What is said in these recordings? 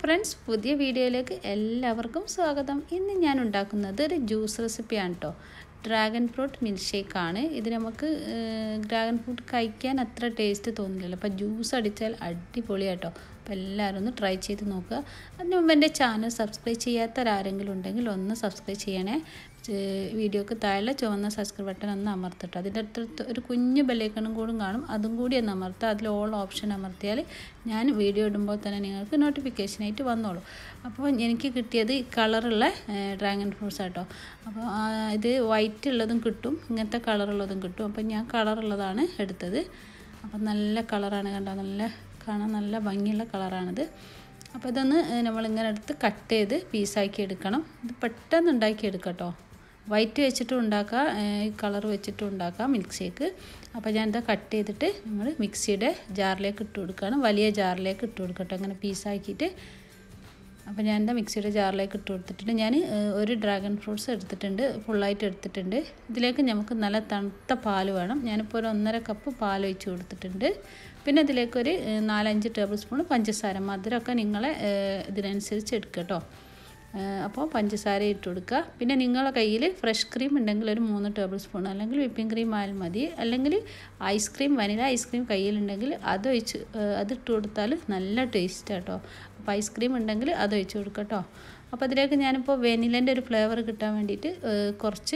friends പുതിയ വീഡിയോയിലേക്ക് എല്ലാവർക്കും സ്വാഗതം ഇന്ന് ഞാൻ ഉണ്ടാക്കുന്നത് ഒരു ജ്യൂസ് റെസിപ്പിയാണ് കേട്ടോ ഡ്രാഗൺ ഫ്രൂട്ട് മിൽക്ക് ഷേക്കാണ് ഇത് നമുക്ക് ഡ്രാഗൺ ഫ്രൂട്ട് കഴിക്കാൻ അത്ര ടേസ്റ്റ് തോന്നില്ലല്ലോ അപ്പോൾ ജ്യൂസ് അടിച്ചാൽ അടിപൊളിയാട്ടോ അപ്പോൾ എല്ലാവരും ഒന്ന് ട്രൈ ചെയ്ത് നോക്കുക അതിന് മുമ്പ് എൻ്റെ ചാനൽ സബ്സ്ക്രൈബ് ചെയ്യാത്തവരാരെങ്കിലും ഉണ്ടെങ്കിൽ ഒന്ന് സബ്സ്ക്രൈബ് ചെയ്യണേ വീഡിയോക്ക് താഴെ ചുവന്ന സബ്സ്ക്രൈബ് ബട്ടൺ ഒന്ന് അമർത്തിട്ടോ അതിൻ്റെ അടുത്ത് ഒരു കുഞ്ഞു ബെല്ലൈക്കണും കൂടും കാണും അതും കൂടി ഒന്ന് അമർത്തുക അതിൽ ഓൾ ഓപ്ഷൻ അമർത്തിയാൽ ഞാൻ വീഡിയോ ഇടുമ്പോൾ തന്നെ നിങ്ങൾക്ക് നോട്ടിഫിക്കേഷനായിട്ട് വന്നോളൂ അപ്പോൾ എനിക്ക് കിട്ടിയത് ഈ കളറുള്ള ഡ്രാഗൺ ഫ്രൂട്ട്സ് ആട്ടോ അപ്പോൾ ഇത് വൈറ്റ് ഉള്ളതും കിട്ടും ഇങ്ങനത്തെ കളറുള്ളതും കിട്ടും അപ്പോൾ ഞാൻ കളറുള്ളതാണ് എടുത്തത് അപ്പോൾ നല്ല കളറാണ് കണ്ടോ നല്ല കാണാൻ നല്ല ഭംഗിയുള്ള കളറാണിത് അപ്പോൾ ഇതൊന്ന് നമ്മളിങ്ങനെ എടുത്ത് കട്ട് ചെയ്ത് പീസാക്കി എടുക്കണം ഇത് പെട്ടെന്ന് ഉണ്ടാക്കി എടുക്കട്ടോ വൈറ്റ് വെച്ചിട്ടും ഉണ്ടാക്കാം ഈ കളർ വെച്ചിട്ടും ഉണ്ടാക്കാം മിൽക്ക് ഷേക്ക് അപ്പോൾ ഞാൻ ഇതാ കട്ട് ചെയ്തിട്ട് നമ്മൾ മിക്സിയുടെ ജാറിലേക്ക് ഇട്ട് കൊടുക്കുകയാണ് വലിയ ജാറിലേക്ക് ഇട്ട് കൊടുക്കട്ടോ അങ്ങനെ പീസാക്കിയിട്ട് അപ്പോൾ ഞാൻ എന്താ മിക്സിയുടെ ജാറിലേക്ക് ഇട്ട് കൊടുത്തിട്ടുണ്ട് ഞാൻ ഒരു ഡ്രാഗൺ ഫ്രൂട്ട്സ് എടുത്തിട്ടുണ്ട് ഫുള്ളായിട്ട് എടുത്തിട്ടുണ്ട് ഇതിലേക്ക് നമുക്ക് നല്ല തണുത്ത പാൽ വേണം ഞാനിപ്പോൾ ഒരു ഒന്നര കപ്പ് പാൽ ഒഴിച്ച് കൊടുത്തിട്ടുണ്ട് പിന്നെ ഇതിലേക്കൊരു നാലഞ്ച് ടേബിൾ സ്പൂൺ പഞ്ചസാര മധുരമൊക്കെ നിങ്ങളെ ഇതിനനുസരിച്ച് എടുക്കുക കേട്ടോ അപ്പോൾ പഞ്ചസാര ഇട്ട് കൊടുക്കുക പിന്നെ നിങ്ങളുടെ കയ്യിൽ ഫ്രഷ് ക്രീം ഉണ്ടെങ്കിൽ ഒരു മൂന്ന് ടേബിൾ സ്പൂൺ അല്ലെങ്കിൽ വിപ്പിംഗ് ക്രീം ആയാലും മതി അല്ലെങ്കിൽ ഐസ്ക്രീം വനില ഐസ്ക്രീം കയ്യിലുണ്ടെങ്കിൽ അത് ഒഴിച്ച് അത് ഇട്ട് കൊടുത്താൽ നല്ല ടേസ്റ്റ് കേട്ടോ അപ്പോൾ ഐസ്ക്രീം ഉണ്ടെങ്കിൽ അത് ഒഴിച്ച് കൊടുക്കുക കേട്ടോ അപ്പോൾ അതിലേക്ക് ഞാനിപ്പോൾ വെനിലേൻ്റെ ഒരു ഫ്ലേവർ കിട്ടാൻ വേണ്ടിയിട്ട് കുറച്ച്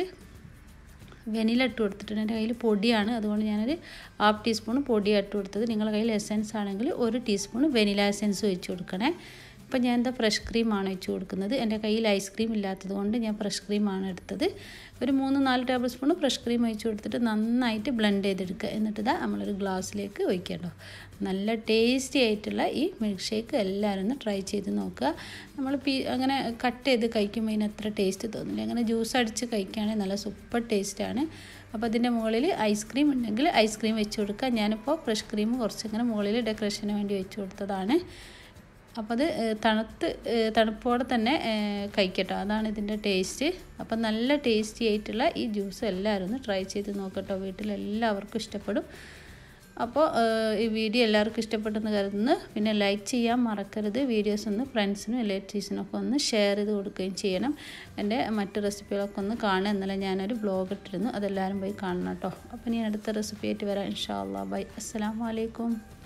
വെനില ഇട്ട് കൊടുത്തിട്ടുണ്ട് എൻ്റെ കയ്യിൽ പൊടിയാണ് അതുകൊണ്ട് ഞാനൊരു ഹാഫ് ടീസ്പൂൺ പൊടിയാണ് ഇട്ട് കൊടുത്തത് നിങ്ങളുടെ കയ്യിൽ എസെൻസ് ആണെങ്കിൽ ഒരു ടീസ്പൂൺ വെനില എസെൻസ് ഒഴിച്ച് കൊടുക്കണേ ഇപ്പം ഞാൻ എന്താ ഫ്രഷ് ക്രീമാണ് ഒഴിച്ച് കൊടുക്കുന്നത് എൻ്റെ കയ്യിൽ ഐസ്ക്രീം ഇല്ലാത്തത് കൊണ്ട് ഞാൻ ഫ്രഷ് ക്രീമാണ് എടുത്തത് ഒരു മൂന്ന് നാല് ടേബിൾ സ്പൂൺ ഫ്രഷ് ക്രീം ഒഴിച്ച് കൊടുത്തിട്ട് നന്നായിട്ട് ബ്ലെൻഡ് ചെയ്തെടുക്കുക എന്നിട്ട് ഇതാ നമ്മളൊരു ഗ്ലാസ്സിലേക്ക് ഒഴിക്കട്ടോ നല്ല ടേസ്റ്റി ആയിട്ടുള്ള ഈ മിൽക്ക് ഷേക്ക് എല്ലാവരും ഒന്ന് ട്രൈ ചെയ്ത് നോക്കുക നമ്മൾ പീ അങ്ങനെ കട്ട് ചെയ്ത് കഴിക്കുമ്പോൾ ഇതിന് അത്ര ടേസ്റ്റ് തോന്നില്ല അങ്ങനെ ജ്യൂസ് അടിച്ച് കഴിക്കുകയാണെങ്കിൽ നല്ല സൂപ്പർ ടേസ്റ്റാണ് അപ്പോൾ അതിൻ്റെ മുകളിൽ ഐസ്ക്രീം ഉണ്ടെങ്കിൽ ഐസ്ക്രീം വെച്ച് കൊടുക്കുക ഞാനിപ്പോൾ ഫ്രഷ് ക്രീം കുറച്ചിങ്ങനെ മുകളിൽ ഡെക്കറേഷന് വേണ്ടി വെച്ച് കൊടുത്തതാണ് അപ്പോൾ അത് തണുത്ത് തണുപ്പോടെ തന്നെ കഴിക്കട്ടോ അതാണ് ഇതിൻ്റെ ടേസ്റ്റ് അപ്പം നല്ല ടേസ്റ്റി ആയിട്ടുള്ള ഈ ജ്യൂസ് എല്ലാവരും ഒന്ന് ട്രൈ ചെയ്ത് നോക്കട്ടോ വീട്ടിൽ എല്ലാവർക്കും ഇഷ്ടപ്പെടും അപ്പോൾ ഈ വീഡിയോ എല്ലാവർക്കും ഇഷ്ടപ്പെട്ടെന്ന് കരുതുന്നു പിന്നെ ലൈക്ക് ചെയ്യാൻ മറക്കരുത് വീഡിയോസ് ഒന്ന് ഫ്രണ്ട്സിനും റിലേറ്റീവ്സിനും ഒക്കെ ഒന്ന് ഷെയർ ചെയ്ത് കൊടുക്കുകയും ചെയ്യണം എൻ്റെ മറ്റ് റെസിപ്പികളൊക്കെ ഒന്ന് കാണുക ഇന്നലെ ഞാനൊരു ബ്ലോഗ് ഇട്ടിരുന്നു അതെല്ലാവരും പോയി കാണണം കേട്ടോ അപ്പോൾ ഞാൻ അടുത്ത റെസിപ്പി ആയിട്ട് വരാം ഇൻഷാ അല്ലാ ബൈ അസ്സാം വലൈക്കും